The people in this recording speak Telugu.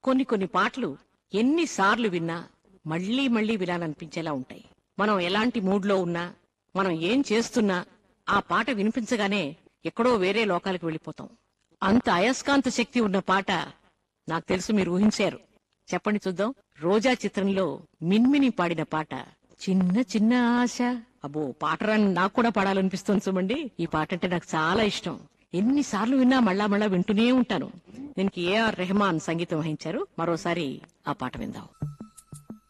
కొన్ని కొన్ని పాటలు ఎన్నిసార్లు విన్నా మళ్ళీ మళ్ళీ వినాలనిపించేలా ఉంటాయి మనం ఎలాంటి మూడ్లో ఉన్నా మనం ఏం చేస్తున్నా ఆ పాట వినిపించగానే ఎక్కడో వేరే లోకాలకు వెళ్ళిపోతాం అంత అయస్కాంత శక్తి ఉన్న పాట నాకు తెలుసు మీరు ఊహించారు చెప్పండి చూద్దాం రోజా చిత్రంలో మిన్మిని పాడిన పాట చిన్న చిన్న ఆశ అబ్బో పాటరాని నాకు కూడా పాడాలనిపిస్తుంది చూడండి ఈ పాట అంటే నాకు చాలా ఇష్టం ఎన్నిసార్లు విన్నా మళ్ళా మళ్ళా వింటూనే ఉంటాను దీనికి ఏఆర్ రెహమాన్ సంగీతం వహించారు మరోసారి ఆ పాట విందాం